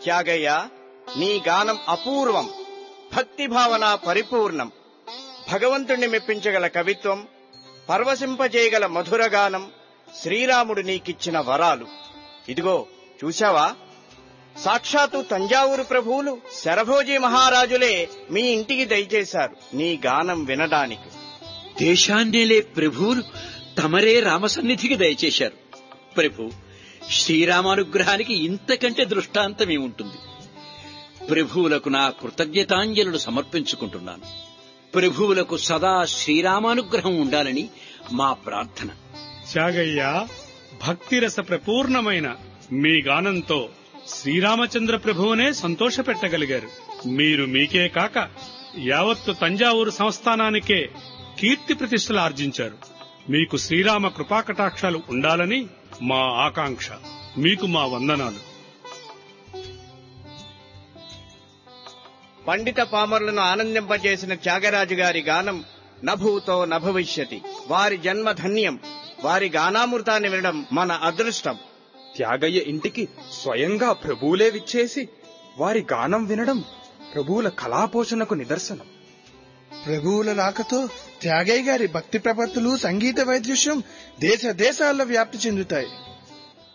త్యాగయ్య నీ గానం అపూర్వం భక్తి భావన పరిపూర్ణం భగవంతుణ్ణి మెప్పించగల కవిత్వం పరవశింపజేయగల మధుర గానం శ్రీరాముడు నీకిచ్చిన వరాలు ఇదిగో చూశావా సాక్షాత్తు తంజావూరు ప్రభువులు శరభోజీ మహారాజులే మీ ఇంటికి దయచేశారు నీ గానం వినడానికి దేశాన్నేలే ప్రభువులు తమరే రామసన్నిధికి దయచేశారు ప్రభు శ్రీరామానుగ్రహానికి ఇంతకంటే దృష్టాంతమే ఉంటుంది ప్రభువులకు నా కృతజ్ఞతాంజలులు సమర్పించుకుంటున్నాను ప్రభువులకు సదా శ్రీరామానుగ్రహం ఉండాలని మా ప్రార్థన త్యాగయ్య భక్తిరస ప్రపూర్ణమైన మీ గానంతో శ్రీరామచంద్ర ప్రభువునే సంతోషపెట్టగలిగారు మీరు మీకే కాక యావత్తు తంజావూరు సంస్థానానికే కీర్తి ప్రతిష్టలు ఆర్జించారు మీకు శ్రీరామ కృపాకటాక్షాలు ఉండాలని మా ఆకాంక్ష మీకు మా వందనాలు పండిత పామరులను ఆనందింపజేసిన త్యాగరాజు గారి గానం నభూతో నభవిష్యతి వారి జన్మ ధన్యం వారి గానామృతాన్ని వినడం మన అదృష్టం త్యాగయ్య ఇంటికి స్వయంగా ప్రభువులే విచ్చేసి వారి గానం వినడం ప్రభువుల కళాపోషణకు నిదర్శనం ప్రభువుల రాకతో త్యాగయ్య గారి భక్తి ప్రపత్తులు సంగీత వైద్యుష్యం దేశ దేశాల్లో వ్యాప్తి చెందుతాయి